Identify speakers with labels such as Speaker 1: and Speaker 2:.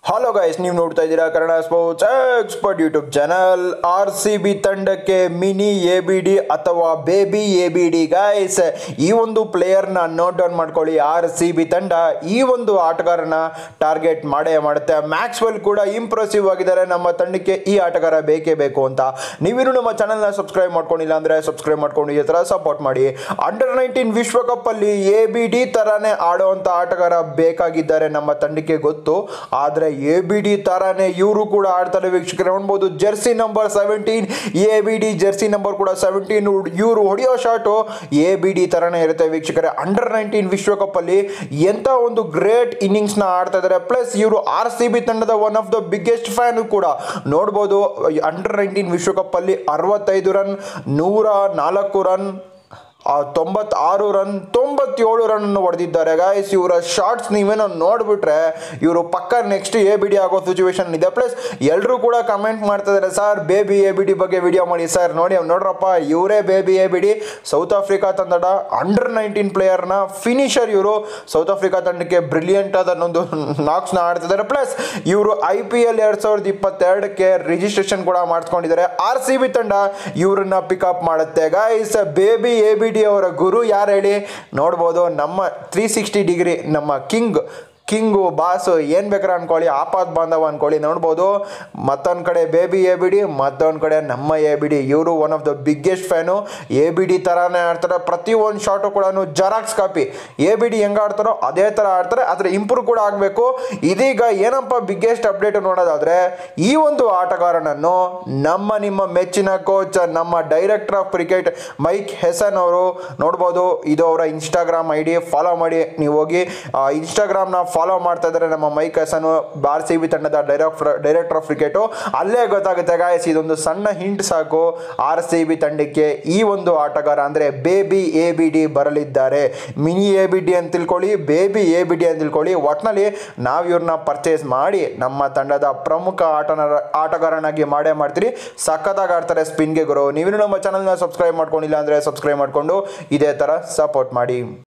Speaker 1: hello guys ನೀವು ನೋಡ್ತಾ ಇದ್ದೀರಾ Kannada sports expert YouTube channel R C B ತಂಡಕ್ಕೆ ಮಿನಿ ಎ ಬಿ ಡಿ ಅಥವಾ baby A B D guys ಈ ಒಂದು ಪ್ಲೇಯರ್ನ ನೋಟ್ ಡೌನ್ ಮಾಡ್ಕೊಳ್ಳಿ ಆರ್ ಸಿ ಬಿ ತಂಡ ಈ ಒಂದು ಆಟಗಾರನ ಟಾರ್ಗೆಟ್ ಮಾಡೇ ಮಾಡುತ್ತೆ ಮ್ಯಾಕ್ಸ್ವೆಲ್ ಕೂಡ ಇಂಪ್ರೆಸಿವ್ ಆಗಿದ್ದಾರೆ ನಮ್ಮ ತಂಡಕ್ಕೆ ಈ ಆಟಗಾರ ಬೇಕೇ ಬೇಕು ಅಂತ ನೀವಿನ್ನು ನಮ್ಮ ಚಾನಲ್ನ ಸಬ್ಸ್ಕ್ರೈಬ್ ಮಾಡ್ಕೊಂಡಿಲ್ಲ ಅಂದರೆ ಸಬ್ಸ್ಕ್ರೈಬ್ ಮಾಡ್ಕೊಂಡು ಈ ಥರ ಸಪೋರ್ಟ್ ಮಾಡಿ ಅಂಡರ್ ನೈನ್ಟೀನ್ ವಿಶ್ವಕಪ್ ಅಲ್ಲಿ ಎ ಬಿ ಡಿ ತರಾನೇ ಆಡುವಂಥ ಆಟಗಾರ ಬೇಕಾಗಿದ್ದಾರೆ ನಮ್ಮ ತಂಡಕ್ಕೆ ಗೊತ್ತು ಆದರೆ ಎ ಬಿ ಡಿ ತರಾನೇ ಇವರು ಕೂಡ ಆಡ್ತಾರೆ ವೀಕ್ಷಕರು ನೋಡ್ಬೋದು jersey number seventeen A B D jersey number ಕೂಡ ಸೆವೆಂಟೀನ್ ಇವರು ಹೊಡೆಯೋ ಶಾಟು ಎ ಬಿ ಡಿ ತರಾನೇ ಇರುತ್ತೆ ವೀಕ್ಷಕರೇ ಅಂಡರ್ ನೈನ್ಟೀನ್ ವಿಶ್ವಕಪ್ ಅಲ್ಲಿ ಎಂಥ ಒಂದು ಗ್ರೇಟ್ ಇನ್ನಿಂಗ್ಸ್ನ ಆಡ್ತಾ ಇದ್ದಾರೆ ಪ್ಲಸ್ ಇವರು ಆರ್ ಸಿ ಬಿ ತಂಡದ one of the biggest fan ಕೂಡ ನೋಡ್ಬೋದು ಅಂಡರ್ ನೈನ್ಟೀನ್ ವಿಶ್ವಕಪ್ ಅಲ್ಲಿ ಅರವತ್ತೈದು ರನ್ ನೂರ ನಾಲ್ಕು ರನ್ ತೊಂಬತ್ತಾರು ರನ್ ತೊಂಬತ್ತೇಳು ರನ್ ಹೊಡೆದಿದ್ದಾರೆ ಗಾಯ್ಸ್ ಇವರ ಶಾರ್ಟ್ಸ್ ನೀವೇನೋ ನೋಡಿಬಿಟ್ರೆ ಇವರು ಪಕ್ಕ ನೆಕ್ಸ್ಟ್ ಎ ಬಿ ಡಿ ಆಗೋ ಸಿಚುವೇಶನ್ ಇದೆ ಪ್ಲಸ್ ಎಲ್ಲರೂ ಕೂಡ ಕಮೆಂಟ್ ಮಾಡ್ತಾ ಇದ್ದಾರೆ sir baby A B D ಬಗ್ಗೆ ವಿಡಿಯೋ ಮಾಡಿ ಸರ್ ನೋಡಿ ನೋಡ್ರಪ್ಪ ಇವರೇ baby A B D South Africa ತಂಡದ ಅಂಡರ್ ನೈನ್ಟೀನ್ ಪ್ಲೇಯರ್ನ ಫಿನಿಷರ್ ಇವರು ಸೌತ್ ಆಫ್ರಿಕಾ ತಂಡಕ್ಕೆ ಬ್ರಿಲಿಯಂಟ್ ಆದ ಒಂದು ನಾಕ್ಸ್ನ ಆಡ್ತಿದ್ದಾರೆ ಪ್ಲಸ್ ಇವರು ಐ ಪಿ ಎಲ್ ಎರಡು ಸಾವಿರದ ಇಪ್ಪತ್ತೆರಡಕ್ಕೆ ರಿಜಿಸ್ಟ್ರೇಷನ್ ಕೂಡ ಮಾಡಿಸ್ಕೊಂಡಿದ್ದಾರೆ ಆರ್ ಸಿ ಬಿ ತಂಡ ಇವ್ರನ್ನ ಪಿಕಪ್ ಮಾಡುತ್ತೆ guys baby A B D ಅವರ ಗುರು ಯಾರು ಹೇಳಿ ನೋಡ್ಬೋದು ನಮ್ಮ ತ್ರೀ ಸಿಕ್ಸ್ಟಿ ಡಿಗ್ರಿ ನಮ್ಮ ಕಿಂಗ್ ಕಿಂಗು ಬಾಸು ಏನು ಬೇಕಾರೆ ಅನ್ಕೊಳ್ಳಿ ಆಪಾತ್ ಬಾಂಧವ ಅನ್ಕೊಳ್ಳಿ ನೋಡ್ಬೋದು ಮತ್ತೊಂದು ಕಡೆ ಬೇಬಿ ಎ ಬಿ ಡಿ ಮತ್ತೊಂದು ಕಡೆ ನಮ್ಮ ಎ ಬಿ ಡಿ ಇವರು one of the biggest fan A B D ಥರನೇ ಆಡ್ತಾರೆ ಪ್ರತಿ ಒಂದು ಶಾಟು ಕೂಡ xerox copy A B D ಹೆಂಗೆ ಆಡ್ತಾರೋ ಅದೇ ಥರ ಆಡ್ತಾರೆ ಆದರೆ ಇಂಪ್ರೂವ್ ಕೂಡ ಆಗಬೇಕು ಇದೀಗ ಏನಪ್ಪ ಬಿಗ್ಗೆಸ್ಟ್ ಅಪ್ಡೇಟ್ ನೋಡೋದಾದರೆ ಈ ಒಂದು ಆಟಗಾರನನ್ನು ನಮ್ಮ ನಿಮ್ಮ ಮೆಚ್ಚಿನ ಕೋಚ್ ನಮ್ಮ director of cricket Mike Hesson ಅವರು ನೋಡ್ಬೋದು ಇದು ಅವರ ಇನ್ಸ್ಟಾಗ್ರಾಮ್ ಐ ಡಿ ಫಾಲೋ ಮಾಡಿ ನೀವು ಹೋಗಿ ಇನ್ಸ್ಟಾಗ್ರಾಮ್ನ ಫಾಲೋ ಮಾಡ್ತಾ ಇದ್ದಾರೆ ನಮ್ಮ Mike Hesson R C B ತಂಡದ ಡೈರೆಕ್ಟರ್ ಡೈರೆಕ್ಟರ್ ಆಫ್ ಕ್ರಿಕೆಟು ಅಲ್ಲೇ ಗೊತ್ತಾಗುತ್ತೆ ಗಾಯಸ್ ಇದೊಂದು ಸಣ್ಣ ಹಿಂಟ್ ಸಾಕು ಆರ್ ಸಿ ಬಿ ತಂಡಕ್ಕೆ ಈ ಒಂದು ಆಟಗಾರ ಅಂದರೆ ಬೇಬಿ ಎ ಬಿ ಡಿ ಬರಲಿದ್ದಾರೆ ಮಿನಿ ಎ ಬಿ ಡಿ ಅಂತ ತಿಳ್ಕೊಳ್ಳಿ ಬೇಬಿ ಎ ಬಿ ಡಿ ಅಂತ ತಿಳ್ಕೊಳ್ಳಿ ಒಟ್ಟಿನಲ್ಲಿ ನಾವು ಇವ್ರನ್ನ ಪರ್ಚೇಸ್ ಮಾಡಿ ನಮ್ಮ ತಂಡದ ಪ್ರಮುಖ ಆಟನ ಆಟಗಾರನಾಗಿ ಮಾಡೇ ಮಾಡ್ತೀರಿ ಸಖತ್ತಾಗಿ ಆಡ್ತಾರೆ ಸ್ಪಿನ್ಗೆ ಗುರು ನೀವಿನ್ನು ನಮ್ಮ ಚಾನಲ್ನ ಸಬ್ಸ್ಕ್ರೈಬ್ ಮಾಡ್ಕೊಂಡಿಲ್ಲ ಅಂದರೆ ಸಬ್ಸ್ಕ್ರೈಬ್ ಮಾಡಿಕೊಂಡು ಇದೇ ಥರ ಸಪೋರ್ಟ್ ಮಾಡಿ